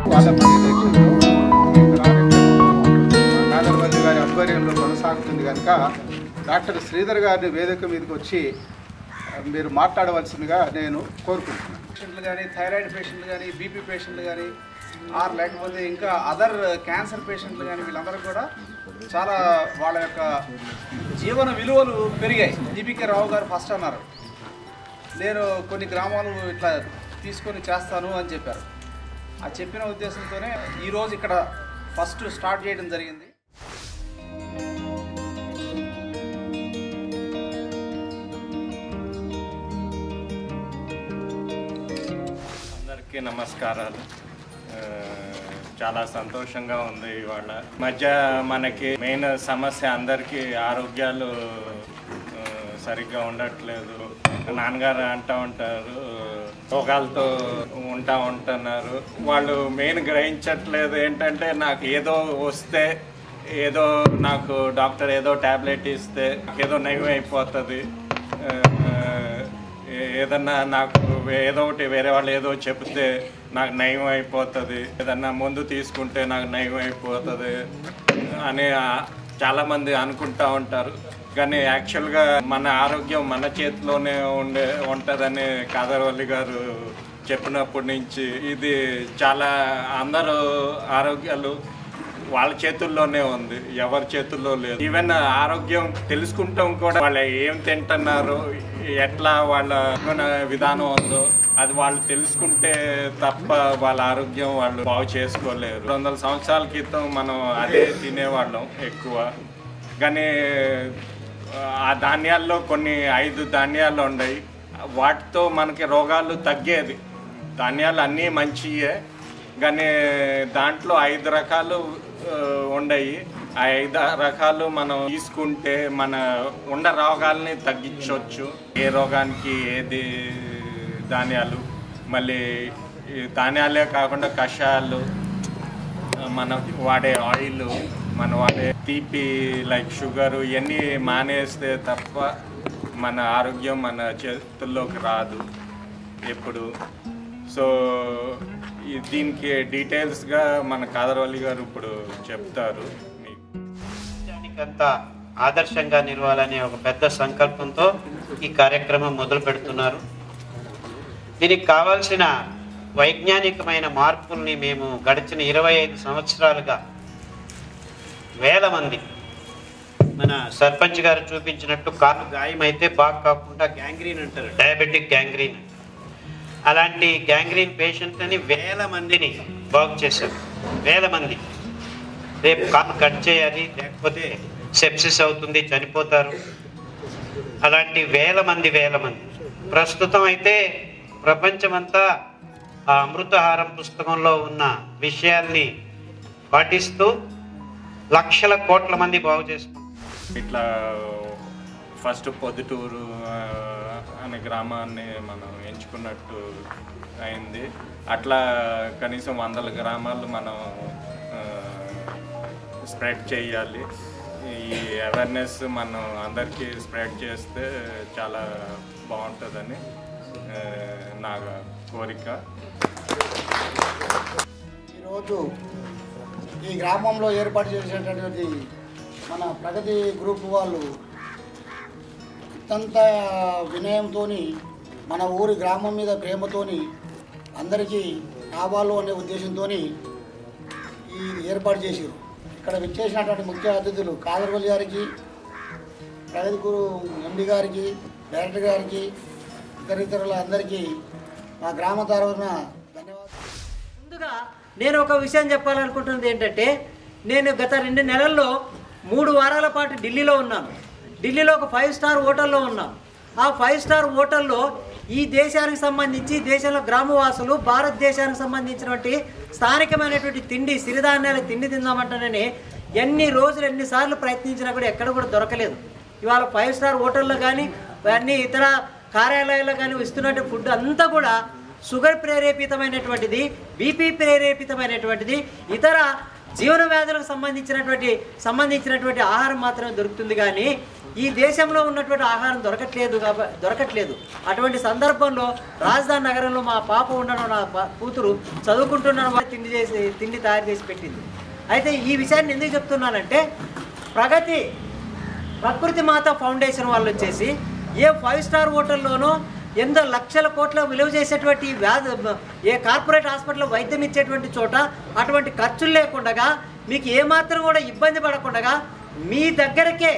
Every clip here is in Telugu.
వాళ్ళ పర్యవేక్షణలో ఇక్కడ ఆరోగ్యం నాగర్వల్లి గారి ఆధ్వర్యంలో కొనసాగుతుంది కనుక డాక్టర్ శ్రీధర్ గారిని వేదిక మీదకి వచ్చి ఆ, మీరు మాట్లాడవలసిందిగా నేను కోరుకుంటున్నాను పేషెంట్లు కానీ థైరాయిడ్ పేషెంట్లు కానీ బీపీ పేషెంట్లు కానీ ఆర్ లేకపోతే ఇంకా అదర్ క్యాన్సర్ పేషెంట్లు కానీ వీళ్ళందరూ కూడా చాలా వాళ్ళ యొక్క జీవన విలువలు పెరిగాయి జీబీకే రావు గారు ఫస్ట్ అన్నారు నేను కొన్ని గ్రామాలు ఇట్లా తీసుకొని చేస్తాను అని చెప్పారు ఆ చెప్పిన ఉద్దేశంతోనే ఈరోజు ఇక్కడ ఫస్ట్ స్టార్ట్ చేయడం జరిగింది అందరికీ నమస్కారాలు ఆ, చాలా సంతోషంగా ఉంది ఇవాళ మధ్య మనకి మెయిన్ సమస్య అందరికీ ఆరోగ్యాలు ఆ, సరిగ్గా ఉండట్లేదు నాన్నగారు అంటూ ఉంటారు రోగాలతో ఉంటా ఉంటున్నారు వాళ్ళు మెయిన్ గ్రహించట్లేదు ఏంటంటే నాకు ఏదో వస్తే ఏదో నాకు డాక్టర్ ఏదో ట్యాబ్లెట్ ఇస్తే ఏదో నయం అయిపోతుంది ఆ, ఏ- ఏదన్నా నాకు ఏదో ఒకటి వేరే వాళ్ళు ఏదో చెప్తే నాకు నయం అయిపోతుంది ఏదన్నా ముందు తీసుకుంటే నాకు నయం అయిపోతుంది అని ఆ- చాలామంది అనుకుంటా ఉంటారు కానీ యాక్చువల్గా మన ఆరోగ్యం మన చేతిలోనే ఉండే ఉంటుందని కాదరవల్లి గారు చెప్పినప్పటి నుంచి ఇది చాలా అందరూ ఆరోగ్యాలు వాళ్ళ చేతుల్లోనే ఉంది ఎవరి చేతుల్లో లేదు ఈవెన్ ఆరోగ్యం తెలుసుకుంటాం కూడా వాళ్ళు ఏం తింటున్నారు ఎట్లా వాళ్ళ జీవన విధానం ఉందో అది వాళ్ళు తెలుసుకుంటే తప్ప వాళ్ళ ఆరోగ్యం వాళ్ళు బాగు చేసుకోలేరు రెండు వందల సంవత్సరాల క్రితం మనం అదే తినేవాళ్ళం ఎక్కువ కానీ ఆ ధాన్యాల్లో కొన్ని ఐదు ధాన్యాలు ఉన్నాయి వాటితో మనకి రోగాలు తగ్గేది ధాన్యాలు అన్నీ మంచియే కానీ దాంట్లో ఐదు రకాలు ఆ, ఉండయి ఆ ఐదు రకాలు మనం తీసుకుంటే మన ఉండ రోగాల్ని తగ్గించవచ్చు ఏ రోగానికి ఏది ధాన్యాలు మళ్ళీ ఈ ధాన్యాలే కాకుండా కషాయాలు మనం వాడే ఆయిల్ మనం వాడే తీపి లైక్ షుగర్ ఇవన్నీ మానేస్తే తప్ప మన ఆరోగ్యం మన చేతుల్లోకి రాదు ఎప్పుడు సో ఈ- దీనికి డీటెయిల్స్గా మన కాదరవల్లి గారు ఇప్పుడు చెప్తారు మీకు ప్రపంచానికంతా ఆదర్శంగా నిలవాలనే ఒక పెద్ద సంకల్పంతో ఈ కార్యక్రమం మొదలు పెడుతున్నారు దీనికి కావాల్సిన వైజ్ఞానికమైన మార్పుల్ని మేము గడిచిన ఇరవై ఐదు సంవత్సరాలుగా వేల మంది మన సర్పంచ్ గారు చూపించినట్టు కాలు గాయమైతే బాగా కాకుండా గ్యాంగ్రీన్ అంటారు డయాబెటిక్ గ్యాంగ్రీన్ అలాంటి గ్యాంగ్రీన్ పేషెంట్ అని వేల మందిని బాగు చేశారు వేల మంది రేపు కాలు కట్ చేయాలి లేకపోతే సెప్సిస్ అవుతుంది చనిపోతారు అలాంటి వేల మంది వేల మంది ప్రస్తుతం అయితే ప్రపంచమంతా ఆ అమృతహారం పుస్తకంలో ఉన్న విషయాల్ని పాటిస్తూ లక్షల కోట్ల మంది బాగు చేసుకుంటారు ఇట్లా ఫస్ట్ పొద్దుటూరు ఆ, అనే గ్రామాన్ని మనం ఎంచుకున్నట్టు అయింది అట్లా కనీసం వందల గ్రామాలు మనం స్ప్రెడ్ చేయాలి ఈ అవేర్నెస్ మనం అందరికీ స్ప్రెడ్ చేస్తే చాలా బాగుంటుందని ఆ, నా కోరిక ఈరోజు ఈ గ్రామంలో ఏర్పాటు చేసినటువంటి మన ప్రగతి గ్రూప్ వాళ్ళు అత్యంత వినయంతో మన ఊరి గ్రామం మీద ప్రేమతోని అందరికీ రావాలు అనే ఉద్దేశంతో ఈ ఏర్పాటు చేసారు ఇక్కడ విచ్చేసినటువంటి ముఖ్య అతిథులు కాదర్వల్లి గారికి ప్రగతి గురు ఎండి గారికి డైరెక్టర్ గారికి ఇతర ఇతరుల అందరికీ మా గ్రామ తరఫున ధన్యవాదాలు ముందుగా నేను ఒక విషయం చెప్పాలనుకుంటున్నది ఏంటంటే నేను గత రెండు నెలల్లో మూడు వారాల పాటు ఢిల్లీలో ఉన్నాను ఢిల్లీలో ఒక ఫైవ్ స్టార్ హోటల్లో ఉన్నాను ఆ ఫైవ్ స్టార్ హోటల్లో ఈ దేశానికి సంబంధించి దేశంలో గ్రామవాసులు భారతదేశానికి సంబంధించినటువంటి స్థానికమైనటువంటి తిండి సిరిధాన్యాల తిండి తిందామంటానని ఎన్ని రోజులు ఎన్నిసార్లు ప్రయత్నించినా కూడా ఎక్కడ కూడా దొరకలేదు ఇవాళ ఫైవ్ స్టార్ హోటల్లో కానీ అన్ని ఇతర కార్యాలయాల్లో కానీ ఇస్తున్నటువంటి ఫుడ్ అంతా కూడా షుగర్ ప్రేరేపితమైనటువంటిది బీపీ ప్రేరేపితమైనటువంటిది ఇతర జీవన వ్యాధులకు సంబంధించినటువంటి సంబంధించినటువంటి ఆహారం మాత్రమే దొరుకుతుంది కానీ ఈ దేశంలో ఉన్నటువంటి ఆహారం దొరకట్లేదు కాబ- దొరకట్లేదు అటువంటి సందర్భంలో రాజధాని నగరంలో మా పాప ఉండడం నా పా- కూతురు చదువుకుంటున్న తిండి చేసి తిండి తయారు చేసి పెట్టింది అయితే ఈ విషయాన్ని ఎందుకు చెప్తున్నానంటే ప్రగతి ప్రకృతి మాత ఫౌండేషన్ వాళ్ళు వచ్చేసి ఏ ఫైవ్ స్టార్ హోటల్లోనో ఎంతో లక్షల కోట్ల విలువ చేసేటువంటి వ్యాధి ఏ కార్పొరేట్ హాస్పిటల్లో వైద్యం ఇచ్చేటువంటి చోట అటువంటి ఖర్చులు లేకుండా మీకు ఏమాత్రం కూడా ఇబ్బంది పడకుండా మీ దగ్గరకే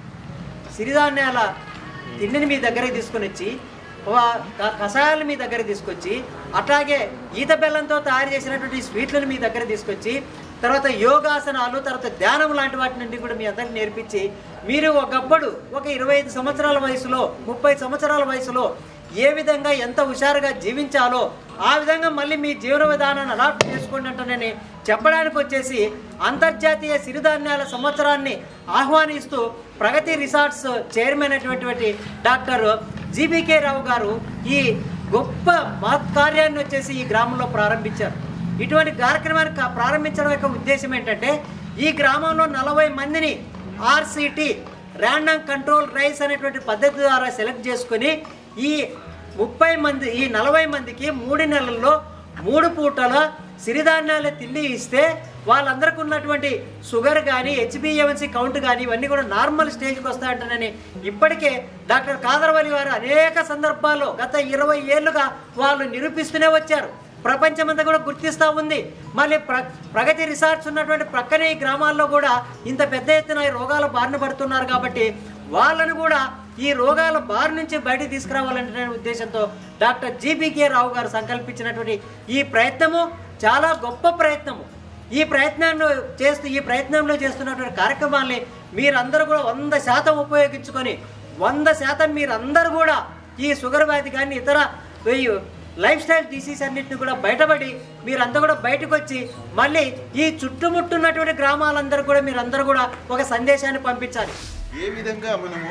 సిరిధాన్యాల తిండిని మీ దగ్గరికి తీసుకొని వచ్చి వా- క- కషాయాలు మీ దగ్గర తీసుకొచ్చి అట్లాగే ఈత బెల్లంతో తయారు చేసినటువంటి స్వీట్లను మీ దగ్గర తీసుకొచ్చి తర్వాత యోగాసనాలు తర్వాత ధ్యానం లాంటి వాటి నుండి కూడా మీ అందరికి నేర్పించి మీరు ఒకప్పుడు ఒక ఇరవై ఐదు సంవత్సరాల వయసులో ముప్పై సంవత్సరాల వయసులో ఏ విధంగా ఎంత హుషారుగా జీవించాలో ఆ విధంగా మళ్ళీ మీ జీవన విధానాన్ని అడాప్ట్ చేసుకోండి అంటానని చెప్పడానికి వచ్చేసి అంతర్జాతీయ సిరిధాన్యాల సంవత్సరాన్ని ఆహ్వానిస్తూ ప్రగతి రిసార్ట్స్ చైర్మన్ అయినటువంటి డాక్టర్ జీబీకే రావు గారు ఈ గొప్ప మహత్కార్యాన్ని వచ్చేసి ఈ గ్రామంలో ప్రారంభించారు ఇటువంటి కార్యక్రమాన్ని కా- ప్రారంభించడం యొక్క ఉద్దేశం ఏంటంటే ఈ గ్రామంలో నలభై మందిని ఆర్సిటి ర్యాండమ్ కంట్రోల్ రైస్ అనేటువంటి పద్ధతి ద్వారా సెలెక్ట్ చేసుకొని ఈ ముప్పై మంది ఈ నలభై మందికి మూడు నెలల్లో మూడు పూటల సిరిధాన్యాల తిండి ఇస్తే వాళ్ళందరికీ ఉన్నటువంటి షుగర్ కానీ హెచ్బిఎంసీ కౌంట్ కానీ ఇవన్నీ కూడా నార్మల్ స్టేజ్కి వస్తాయంటానని ఇప్పటికే డాక్టర్ కాదరవల్లి వారు అనేక సందర్భాల్లో గత ఇరవై ఏళ్ళుగా వాళ్ళు నిరూపిస్తూనే వచ్చారు ప్రపంచమంతా కూడా గుర్తిస్తూ ఉంది మళ్ళీ ప్ర ప్రగతి రిసార్ట్స్ ఉన్నటువంటి ప్రక్కనే ఈ గ్రామాల్లో కూడా ఇంత పెద్ద ఎత్తున ఈ రోగాల బారిన పడుతున్నారు కాబట్టి వాళ్ళను కూడా ఈ రోగాల బారి నుంచి బయటికి తీసుకురావాలనే ఉద్దేశంతో డాక్టర్ జీబీకే రావు గారు సంకల్పించినటువంటి ఈ ప్రయత్నము చాలా గొప్ప ప్రయత్నము ఈ ప్రయత్నాన్ని చేస్తూ ఈ ప్రయత్నంలో చేస్తున్నటువంటి కార్యక్రమాల్ని మీరందరూ కూడా వంద శాతం ఉపయోగించుకొని వంద శాతం మీరందరూ కూడా ఈ షుగర్ వ్యాధి కానీ ఇతర ఈ లైఫ్ స్టైల్ డిసీజ్ అన్నింటిని కూడా బయటపడి మీరంతా కూడా బయటకు వచ్చి మళ్ళీ ఈ చుట్టుముట్టున్నటువంటి గ్రామాలందరూ కూడా మీరందరూ కూడా ఒక సందేశాన్ని పంపించాలి ఏ విధంగా మనము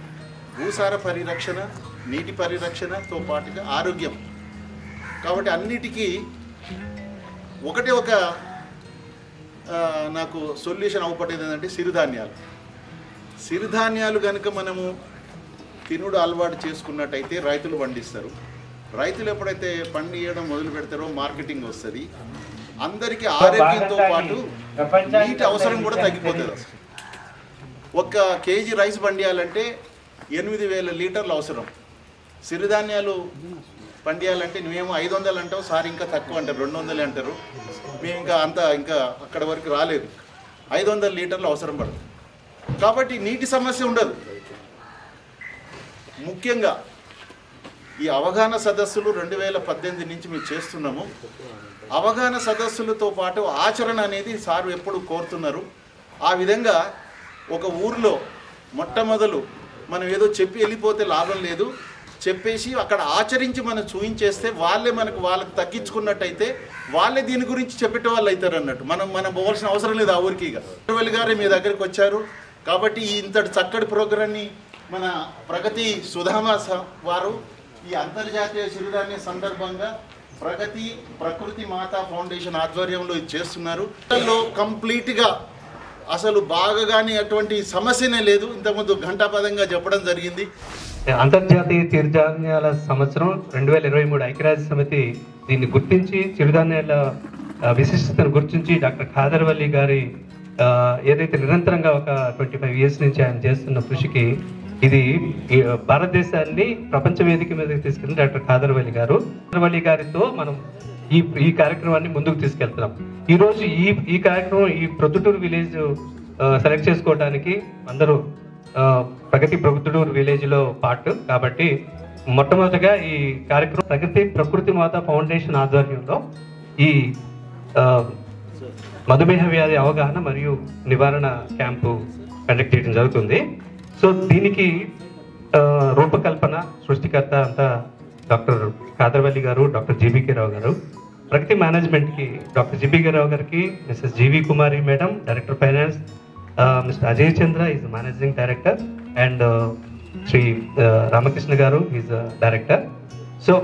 భూసార పరిరక్షణ నీటి పరిరక్షణతో పాటుగా ఆరోగ్యం కాబట్టి అన్నిటికీ ఒకటే ఒక ఆ, నాకు సొల్యూషన్ అవపడేది ఏంటంటే సిరిధాన్యాలు సిరిధాన్యాలు కనుక మనము తినుడు అలవాటు చేసుకున్నట్టయితే రైతులు పండిస్తారు రైతులు ఎప్పుడైతే పండియడం మొదలు పెడతారో మార్కెటింగ్ వస్తుంది అందరికీ ఆరోగ్యంతో పాటు నీటి అవసరం కూడా తగ్గిపోతుంది అసలు ఒక కేజీ రైస్ పండియాలంటే ఎనిమిది వేల లీటర్లు అవసరం సిరిధాన్యాలు పండియాలంటే నువ్వేమో ఐదు వందలు అంటావు సార్ ఇంకా తక్కువ అంటారు రెండు వందలు అంటారు మేము ఇంకా అంత ఇంకా అక్కడ వరకు రాలేదు ఐదు వందల లీటర్లు అవసరం పడుతుంది కాబట్టి నీటి సమస్య ఉండదు ముఖ్యంగా ఈ అవగాహన సదస్సులు రెండు వేల పద్దెనిమిది నుంచి మేము చేస్తున్నాము అవగాహన సదస్సులతో పాటు ఆచరణ అనేది సార్ ఎప్పుడు కోరుతున్నారు ఆ విధంగా ఒక ఊర్లో మొట్టమొదలు మనం ఏదో చెప్పి వెళ్ళిపోతే లాభం లేదు చెప్పేసి అక్కడ ఆచరించి మనం చూయించేస్తే వాళ్ళే మనకు వాళ్ళకి తగ్గించుకున్నట్టయితే వాళ్ళే దీని గురించి చెప్పేట వాళ్ళు అవుతారు అన్నట్టు మనం మనం పోవాల్సిన అవసరం లేదు ఆ ఊరికి ఇక వెళ్ళి గారే మీ దగ్గరికి వచ్చారు కాబట్టి ఈ ఇంతటి చక్కటి ప్రోగ్రాన్ని మన ప్రగతి సుధామ స- వారు ఈ అంతర్జాతీయ సిరిధాన్య సందర్భంగా ప్రగతి ప్రకృతి మాతా ఫౌండేషన్ ఆధ్వర్యంలో ఇది చేస్తున్నారు లో కంప్లీట్గా అసలు బాగా కానీ అటువంటి సమస్యనే లేదు ఇంతకుముందు ఘంటాపదంగా చెప్పడం జరిగింది అంతర్జాతీయ చిరుధాన్యాల సంవత్సరం రెండు వేల ఇరవై మూడు ఐక్యరాజ్య సమితి దీన్ని గుర్తించి చిరుధాన్యాల ఆ, విశిష్టతను గుర్తించి డాక్టర్ ఖాదర్వల్లి గారి ఆ, ఏదైతే నిరంతరంగా ఒక ట్వంటీ ఫైవ్ ఇయర్స్ నుంచి ఆయన చేస్తున్న కృషికి ఇది ఈ భారతదేశాన్ని ప్రపంచ వేదిక మీదకి తీసుకెళ్ళిన డాక్టర్ ఖాదర్వల్లి గారు ఖాదర్వల్లి గారితో మనం ఈ ఈ కార్యక్రమాన్ని ముందుకు తీసుకెళ్తున్నాం ఈ రోజు ఈ ఈ కార్యక్రమం ఈ ప్రొద్దుటూరు విలేజ్ సెలెక్ట్ చేసుకోవడానికి అందరూ ఆ, ప్రగతి ప్రొద్దుటూరు విలేజ్ లో పార్ట్ కాబట్టి మొట్టమొదటిగా ఈ కార్యక్రమం ప్రగతి ప్రకృతి మాత ఫౌండేషన్ ఆధ్వర్యంలో ఈ ఆ, మధుమేహ వ్యాధి అవగాహన మరియు నివారణ క్యాంపు కండక్ట్ చేయడం జరుగుతుంది సో దీనికి ఆ, రూపకల్పన సృష్టికర్త అంతా డాక్టర్ కాదర్వల్లి గారు డాక్టర్ జీబీకే రావు గారు ప్రగతి మేనేజ్మెంట్కి doctor GBK Rao garu Mrs GV Kumari madam director finance mister Ajay Chandra is managing director and Shri uh, Ramakrishna గారు ఈజ్ డైరెక్టర్ సో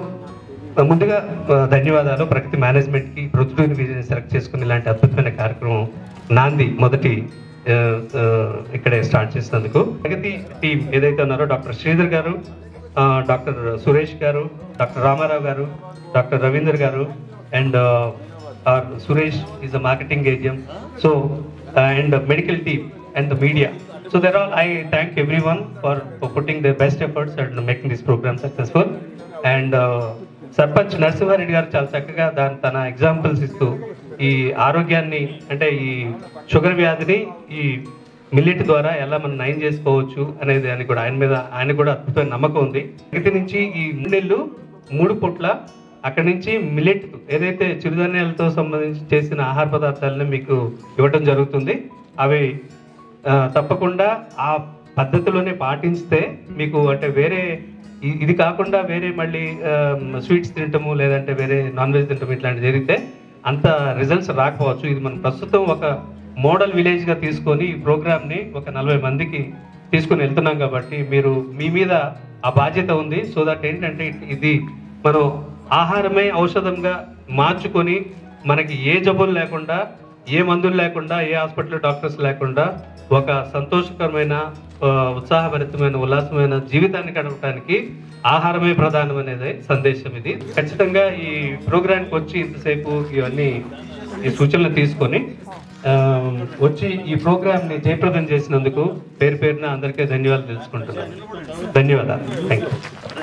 ముందుగా ఆ, ధన్యవాదాలు ప్రగతి మేనేజ్మెంట్ కి ప్రొద్దుటూరు విజయ్ సెలెక్ట్ చేసుకుని ఇలాంటి అద్భుతమైన కార్యక్రమం నాంది మొదటి ఆ, ఆ, ఇక్కడే స్టార్ట్ చేసినందుకు ప్రగతి టీం ఏదైతే ఉన్నారో డాక్టర్ శ్రీధర్ గారు ఆ, డాక్టర్ సురేష్ గారు డాక్టర్ రామారావు గారు doctor Ravinder garu and R Suresh is a marketing agent so and medical team and the media so there all I thank everyone for putting the best efforts and making this programme successful and sarpanch Narasimha Reddy garu చాలా చక్కగా దాని తన ఎగ్జాంపుల్స్ ఇస్తూ ఈ ఆరోగ్యాన్ని అంటే ఈ షుగర్ వ్యాధిని ఈ మిల్లెట్ ద్వారా ఎలా మనం నయం చేసుకోవచ్చు అనేది అని కూడా ఆయన మీద ఆయన కూడా అద్భుతమైన నమ్మకం ఉంది ప్రగతి నుంచి ఈ మూడు నెలలు మూడు పూట్ల అక్కడి నుంచి మిల్లెట్ ఏదైతే చిరుధాన్యాలతో సంబంధించి చేసిన ఆహార పదార్థాలను మీకు ఇవ్వటం జరుగుతుంది అవి ఆ, తప్పకుండా ఆ పద్ధతిలోనే పాటిస్తే మీకు అంటే వేరే ఇ- ఇది కాకుండా వేరే మళ్ళీ స్వీట్స్ తినటము లేదంటే వేరే నాన్ వెజ్ తినటం ఇట్లాంటి జరిగితే అంత రిజల్ట్స్ రాకపోవచ్చు ఇది మనం ప్రస్తుతం ఒక మోడల్ విలేజ్ గా తీసుకొని ఈ ప్రోగ్రామ్ ని ఒక నలభై మందికి తీసుకొని వెళ్తున్నాం కాబట్టి మీరు మీ మీద ఆ బాధ్యత ఉంది సో దట్ ఏంటంటే ఇది మనం ఆహారమే ఔషధంగా మార్చుకొని మనకి ఏ జబ్బులు లేకుండా ఏ మందులు లేకుండా ఏ హాస్పిటల్ డాక్టర్స్ లేకుండా ఒక సంతోషకరమైన ఆ, ఉత్సాహభరితమైన ఉల్లాసమైన జీవితాన్ని గడపడానికి ఆహారమే ప్రధానం అనేది సందేశం ఇది ఖచ్చితంగా ఈ ప్రోగ్రాంకి వచ్చి ఇంతసేపు ఇవన్నీ ఈ సూచనలు తీసుకొని ఆ, వచ్చి ఈ ప్రోగ్రామ్ ని జయప్రదం చేసినందుకు పేరు పేరున అందరికీ ధన్యవాదాలు తెలుసుకుంటున్నాను ధన్యవాదాలు థ్యాంక్ యూ